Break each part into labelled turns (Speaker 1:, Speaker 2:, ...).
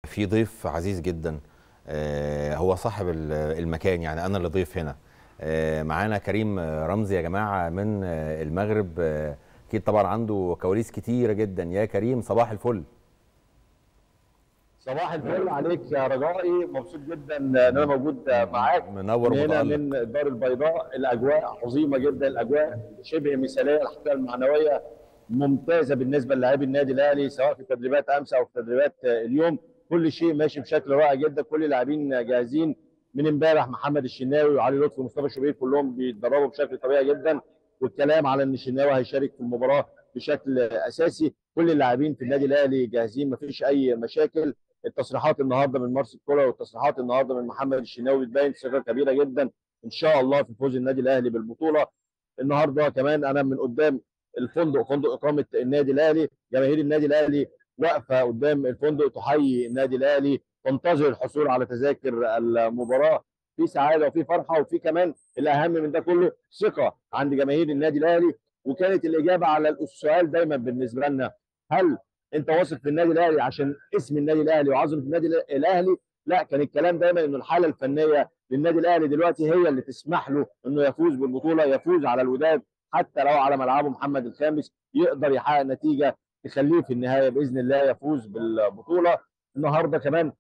Speaker 1: في ضيف عزيز جدا آه، هو صاحب ال- المكان يعني انا اللي ضيف هنا آه، معانا كريم رمزي يا جماعه من آه، المغرب آه، اكيد طبعا عنده كواليس كتيره جدا يا كريم صباح الفل
Speaker 2: صباح الفل عليك يا رجائي مبسوط جدا ان انا موجود معاك
Speaker 1: منور
Speaker 2: من هنا
Speaker 1: ومتالق
Speaker 2: من الدار البيضاء الاجواء عظيمه جدا الاجواء شبه مثاليه الحقيقه المعنويه ممتازه بالنسبه للاعبي النادي الاهلي سواء في تدريبات امس او في تدريبات اليوم كل شيء ماشي بشكل رائع جدا كل اللاعبين جاهزين من امبارح محمد الشناوي وعلي لطفي ومصطفى شوبير كلهم بيتدربوا بشكل طبيعي جدا والكلام على ان الشناوي هيشارك في المباراه بشكل اساسي كل اللاعبين في النادي الاهلي جاهزين مفيش اي مشاكل التصريحات النهارده من مارسيل كولر والتصريحات النهارده من محمد الشناوي بتبين ثقه كبيره جدا ان شاء الله في فوز النادي الاهلي بالبطوله النهارده كمان انا من قدام الفندق فندق اقامه النادي الاهلي جماهير النادي الاهلي واقفه قدام الفندق تحيي النادي الاهلي تنتظر الحصول على تذاكر المباراه في سعاده وفي فرحه وفي كمان الاهم من ده كله ثقه عند جماهير النادي الاهلي وكانت الاجابه على السؤال دايما بالنسبه لنا هل انت واثق في النادي الاهلي عشان اسم النادي الاهلي وعظمه النادي الاهلي لا كان الكلام دايما انه الحاله الفنيه للنادي الاهلي دلوقتي هي اللي تسمح له انه يفوز بالبطوله يفوز على الوداد حتى لو على ملعبه محمد الخامس يقدر يحقق نتيجه تخليه في النهايه باذن الله يفوز بالبطوله النهارده كمان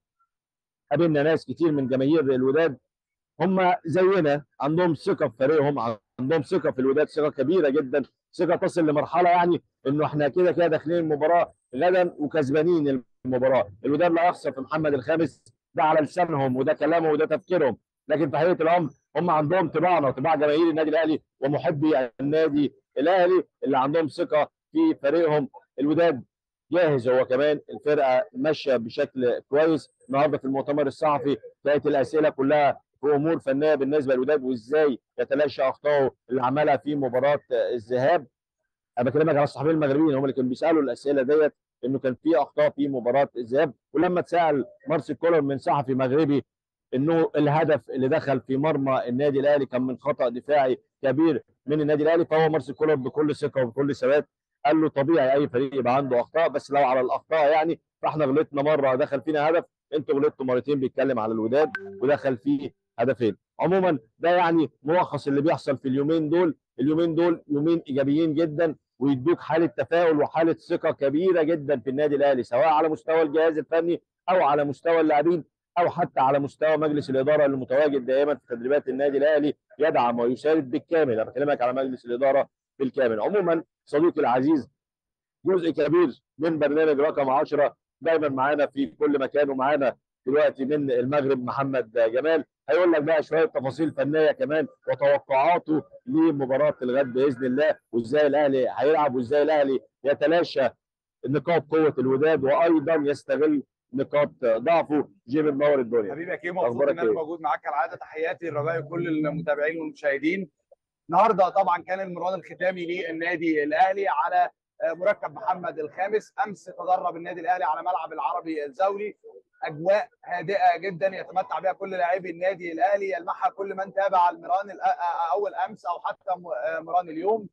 Speaker 2: قابلنا ناس كتير من جماهير الوداد هم زينا عندهم ثقه في فريقهم عندهم ثقه في الوداد ثقه كبيره جدا ثقه تصل لمرحله يعني انه احنا كده كده داخلين المباراه غدا وكسبانين المباراه الوداد لا يخسر في محمد الخامس ده على لسانهم وده كلامهم وده تفكيرهم لكن في حقيقه الامر هم عندهم طباعنا وطباع جماهير النادي الاهلي ومحبي النادي الاهلي اللي عندهم ثقه في فريقهم الوداد جاهز هو كمان الفرقه ماشيه بشكل كويس النهارده في المؤتمر الصحفي كانت الاسئله كلها في امور فنيه بالنسبه للوداد وازاي يتلاشى اخطائه اللي عملها في مباراه الذهاب انا بكلمك على الصحفيين المغربيين هم اللي كانوا بيسالوا الاسئله ديت انه كان في اخطاء في مباراه الذهاب ولما اتسال مارسيل كولر من صحفي مغربي انه الهدف اللي دخل في مرمى النادي الاهلي كان من خطا دفاعي كبير من النادي الاهلي فهو مارسيل كولر بكل ثقه وبكل ثبات قال له طبيعي اي فريق يبقى عنده اخطاء بس لو على الاخطاء يعني فاحنا غلطنا مره دخل فينا هدف انتوا غلطتوا مرتين بيتكلم على الوداد ودخل فيه هدفين عموما ده يعني ملخص اللي بيحصل في اليومين دول اليومين دول يومين ايجابيين جدا ويدوك حاله تفاؤل وحاله ثقه كبيره جدا في النادي الاهلي سواء على مستوى الجهاز الفني او على مستوى اللاعبين او حتى على مستوى مجلس الاداره اللي متواجد دائما في تدريبات النادي الاهلي يدعم ويساند بالكامل انا بكلمك على مجلس الاداره بالكامل عموما صديقي العزيز جزء كبير من برنامج رقم 10 دايما معانا في كل مكان ومعانا دلوقتي من المغرب محمد جمال هيقول لك بقى شويه تفاصيل فنيه كمان وتوقعاته لمباراه الغد باذن الله وازاي الاهلي هيلعب وازاي الاهلي يتلاشى نقاط قوه الوداد وايضا يستغل نقاط ضعفه جيم منور الدنيا
Speaker 3: حبيبي يا كيمو مبسوط
Speaker 2: أخبارك
Speaker 3: ان انا
Speaker 2: إيه؟
Speaker 3: موجود معاك كالعاده تحياتي لرجاء كل المتابعين والمشاهدين النهارده طبعا كان المران الختامي للنادي الاهلي على آه، مركب محمد الخامس امس تدرب النادي الاهلي على ملعب العربي الزولي اجواء هادئه جدا يتمتع بها كل لاعبي النادي الاهلي يلمحها كل من تابع المران الأ- آه، اول امس او حتى م- آه، مران اليوم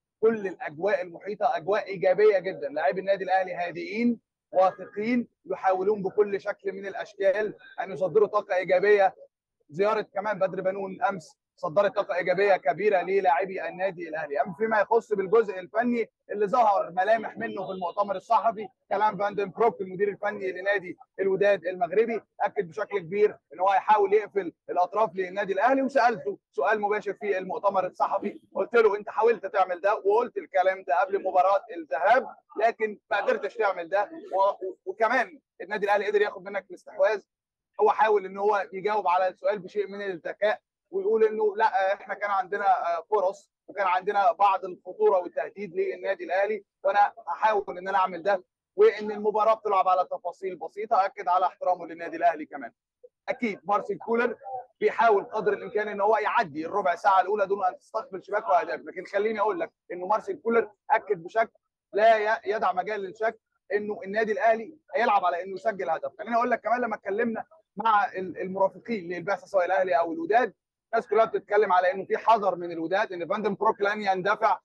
Speaker 3: كل الاجواء المحيطه اجواء ايجابيه جدا لاعبي النادي الاهلي هادئين واثقين يحاولون بكل شكل من الاشكال ان يصدروا طاقه ايجابيه زياره كمان بدر بنون امس صدرت طاقه ايجابيه كبيره للاعبي النادي الاهلي اما فيما يخص بالجزء الفني اللي ظهر ملامح منه في المؤتمر الصحفي كلام فاندن بروك المدير الفني لنادي الوداد المغربي اكد بشكل كبير ان هو هيحاول يقفل الاطراف للنادي الاهلي وسالته سؤال مباشر في المؤتمر الصحفي قلت له انت حاولت تعمل ده وقلت الكلام ده قبل مباراه الذهاب لكن ما قدرتش تعمل ده و- وكمان النادي الاهلي قدر ياخد منك الاستحواذ هو حاول ان هو يجاوب على السؤال بشيء من الذكاء ويقول انه لا احنا كان عندنا آه، فرص وكان عندنا بعض الخطوره والتهديد للنادي الاهلي وانا هحاول ان انا اعمل ده وان المباراه بتلعب على تفاصيل بسيطه اكد على احترامه للنادي الاهلي كمان اكيد مارسيل كولر بيحاول قدر الامكان ان هو يعدي الربع ساعه الاولى دون ان تستقبل شباك واهداف لكن خليني اقول لك انه مارسيل كولر اكد بشكل لا ي- يدع مجال للشك انه النادي الاهلي هيلعب على انه يسجل هدف خليني اقول لك كمان لما اتكلمنا مع ال- المرافقين للبعثه سواء الاهلي او الوداد الناس كلها بتتكلم على انه في حذر من الوداد ان فاندن بروك لن يندفع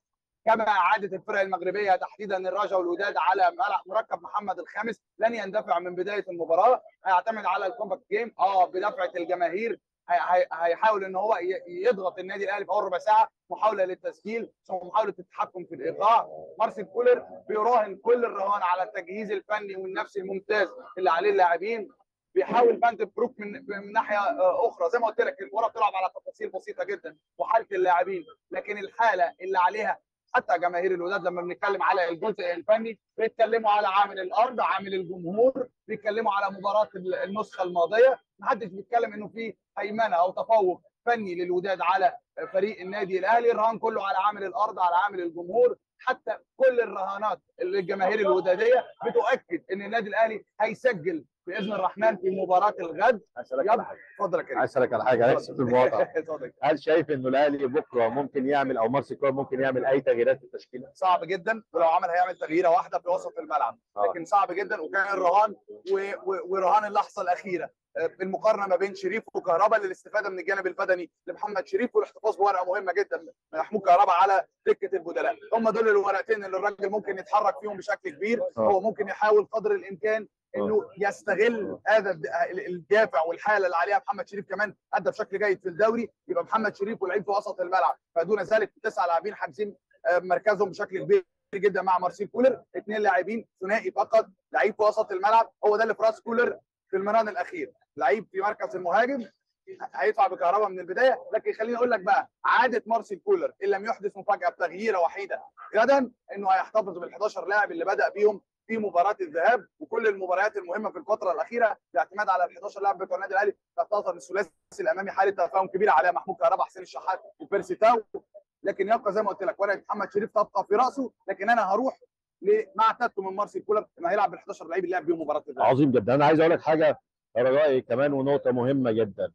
Speaker 3: كما عادت الفرق المغربيه تحديدا الرجا والوداد على ملعب مركب محمد الخامس لن يندفع من بدايه المباراه هيعتمد على الكومباكت جيم اه بدفعه الجماهير هي- هي- هيحاول ان هو ي- يضغط النادي الاهلي في اول ربع ساعه محاوله للتسجيل ثم محاوله التحكم في الايقاع مارسيل كولر بيراهن كل الرهان على التجهيز الفني والنفسي الممتاز اللي عليه اللاعبين بيحاول فاند بروك من من ناحيه آه، اخرى زي ما قلت لك المباراه بتلعب على تفاصيل بسيطه جدا وحاله اللاعبين لكن الحاله اللي عليها حتى جماهير الوداد لما بنتكلم على الجزء الفني بيتكلموا على عامل الارض عامل الجمهور بيتكلموا على مباراه النسخه الماضيه محدش بيتكلم انه في هيمنه او تفوق فني للوداد على فريق النادي الاهلي الرهان كله على عامل الارض على عامل الجمهور حتى كل الرهانات اللي الجماهير الوداديه بتؤكد ان النادي الاهلي هيسجل باذن الرحمن في مباراه الغد
Speaker 2: هسألك على
Speaker 3: يلا
Speaker 2: حاجه
Speaker 3: اتفضل يا كريم
Speaker 2: عايز اسالك على حاجه عايز في المقاطعه
Speaker 3: اتفضل.
Speaker 2: هل شايف انه الاهلي بكره ممكن يعمل او مارسيل كولر ممكن يعمل اي تغييرات في التشكيله؟
Speaker 3: صعب جدا ولو عمل هيعمل تغييره واحده في وسط الملعب
Speaker 2: آه.
Speaker 3: لكن صعب جدا وكان الرهان و- و- ورهان اللحظه الاخيره آه، بالمقارنه ما بين شريف وكهربا للاستفاده من الجانب البدني لمحمد شريف والاحتفاظ بورقه مهمه جدا من محمود كهربا على دكه البدلاء هم دول الورقتين اللي الراجل ممكن يتحرك فيهم بشكل كبير
Speaker 2: آه.
Speaker 3: هو ممكن يحاول قدر الامكان انه يستغل هذا الد- الدافع والحاله اللي عليها محمد شريف كمان ادى بشكل جيد في الدوري يبقى محمد شريف ولعيب في وسط الملعب فدون ذلك تسع لاعبين حاجزين آه، مركزهم بشكل كبير جدا مع مارسيل كولر اثنين لاعبين ثنائي فقط لعيب في وسط الملعب هو ده اللي في راس كولر في المران الاخير لعيب في مركز المهاجم هيدفع بكهرباء من البدايه لكن خليني اقول لك بقى عاده مارسيل كولر ان لم يحدث مفاجاه بتغييره وحيده غدا انه هيحتفظ بال 11 لاعب اللي بدا بيهم في مباراه الذهاب وكل المباريات المهمه في الفتره الاخيره باعتماد على ال 11 لاعب بتوع النادي الاهلي تظهر الثلاثي الامامي حاله تفاهم كبيره على محمود كهربا حسين الشحات وبيرسي تاو لكن يبقى زي ما قلت لك ورقه محمد شريف تبقى في راسه لكن انا هروح لما اعتدته من مارسيل كولر انه هيلعب بال 11 لعيب اللي لعب بيهم مباراه الذهاب
Speaker 2: عظيم جدا انا عايز اقول لك حاجه رجائي كمان ونقطه مهمه جدا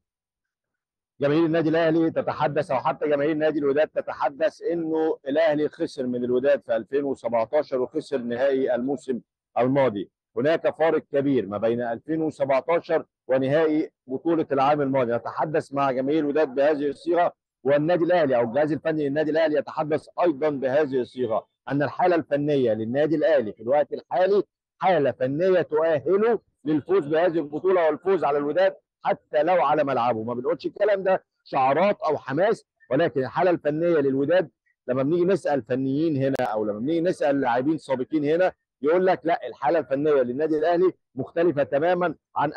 Speaker 2: جماهير النادي الاهلي تتحدث او حتى جماهير نادي الوداد تتحدث انه الاهلي خسر من الوداد في 2017 وخسر نهائي الموسم الماضي هناك فارق كبير ما بين 2017 ونهائي بطوله العام الماضي نتحدث مع جماهير الوداد بهذه الصيغه والنادي الاهلي او الجهاز الفني للنادي الاهلي يتحدث ايضا بهذه الصيغه ان الحاله الفنيه للنادي الاهلي في الوقت الحالي حاله فنيه تؤهله للفوز بهذه البطوله والفوز على الوداد حتى لو على ملعبه ما بنقولش الكلام ده شعارات او حماس ولكن الحاله الفنيه للوداد لما بنيجي نسال فنيين هنا او لما بنيجي نسال لاعبين سابقين هنا يقول لك لا الحاله الفنيه للنادي الاهلي مختلفه تماما عن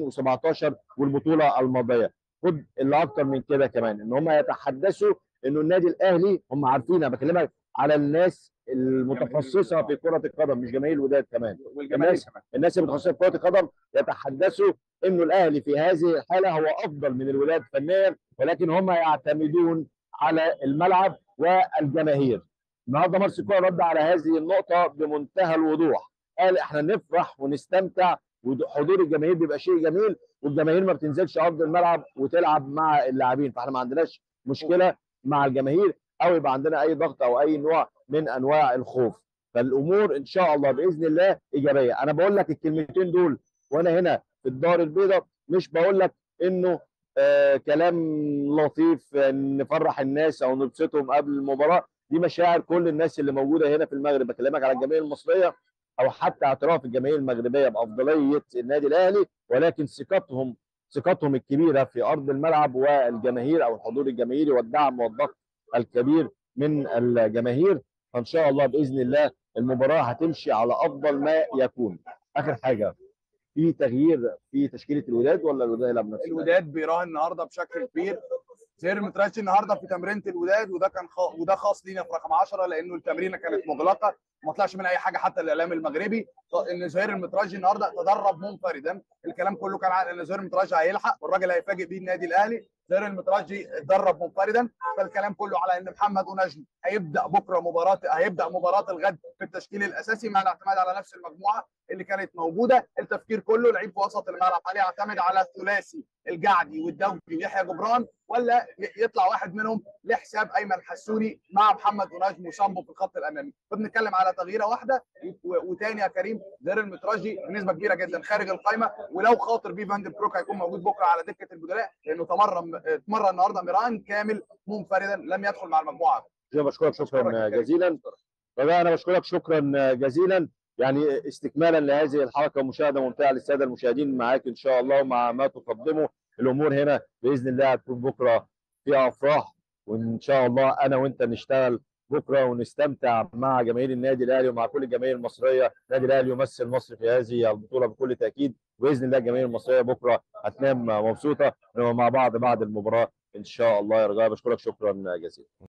Speaker 2: 2017 والبطوله الماضيه خد اللي اكتر من كده كمان ان هم يتحدثوا انه النادي الاهلي هم عارفين انا بكلمك على الناس المتخصصه في كره القدم مش جماهير الوداد كمان
Speaker 3: والجماهير
Speaker 2: الناس
Speaker 3: كمان
Speaker 2: الناس المتخصصه في كره القدم يتحدثوا انه الاهلي في هذه الحاله هو افضل من الوداد فنيا ولكن هم يعتمدون على الملعب والجماهير. النهارده مارسيل كولر رد على هذه النقطه بمنتهى الوضوح قال احنا نفرح ونستمتع وحضور الجماهير بيبقى شيء جميل والجماهير ما بتنزلش ارض الملعب وتلعب مع اللاعبين فاحنا ما عندناش مشكله مع الجماهير او يبقى عندنا اي ضغط او اي نوع من انواع الخوف فالامور ان شاء الله باذن الله ايجابيه انا بقول لك الكلمتين دول وانا هنا في الدار البيضاء مش بقول لك انه آه كلام لطيف آه، نفرح الناس او نبسطهم قبل المباراه دي مشاعر كل الناس اللي موجوده هنا في المغرب بكلمك على الجماهير المصريه او حتى اعتراف الجماهير المغربيه بافضليه النادي الاهلي ولكن ثقتهم ثقتهم الكبيره في ارض الملعب والجماهير او الحضور الجماهيري والدعم والضغط الكبير من الجماهير فان شاء الله باذن الله المباراه هتمشي على افضل ما يكون اخر حاجه في تغيير في تشكيله الوداد ولا الوداد يلعب نفس
Speaker 3: الوداد بيراهن النهارده بشكل كبير زير متراشي النهارده في تمرينه الوداد وده كان خ... وده خاص لينا في رقم 10 لانه التمرينه كانت مغلقه وما طلعش من اي حاجه حتى الاعلام المغربي ان زهير المترجي النهارده تدرب منفردا الكلام كله كان على ان زهير المترجي هيلحق والراجل هيفاجئ بيه النادي الاهلي زهير المترجي اتدرب منفردا فالكلام كله على ان محمد ونجم هيبدا بكره مباراه هيبدا مباراه الغد في التشكيل الاساسي مع الاعتماد على نفس المجموعه اللي كانت موجوده التفكير كله لعيب في وسط الملعب هل يعتمد على الثلاثي الجعدي والدوجي ويحيى جبران ولا ي- يطلع واحد منهم لحساب ايمن حسوني مع محمد ونجم وسامبو في الخط الامامي فبنتكلم على تغييره واحده و- وتاني يا كريم زير المترجي بنسبه كبيره جدا خارج القائمه ولو خاطر بيه فاند بروك هيكون موجود بكره على دكه البدلاء لانه تمرن اتمرن النهارده ميران كامل منفردا لم يدخل مع المجموعه
Speaker 2: انا بشكرك شكرا
Speaker 3: أشكرك يا كريم.
Speaker 2: جزيلا رجاء انا بشكرك شكرا جزيلا يعني استكمالا لهذه الحلقه مشاهده ممتعه للساده المشاهدين معاك ان شاء الله ومع ما تقدمه الامور هنا باذن الله هتكون بكره فيها افراح وان شاء الله انا وانت نشتغل بكره ونستمتع مع جماهير النادي الاهلي ومع كل الجماهير المصريه، النادي الاهلي يمثل مصر في هذه البطوله بكل تاكيد، باذن الله الجماهير المصريه بكره هتنام مبسوطه نبقى مع بعض بعد المباراه ان شاء الله يا رجاء بشكرك شكرا جزيلا.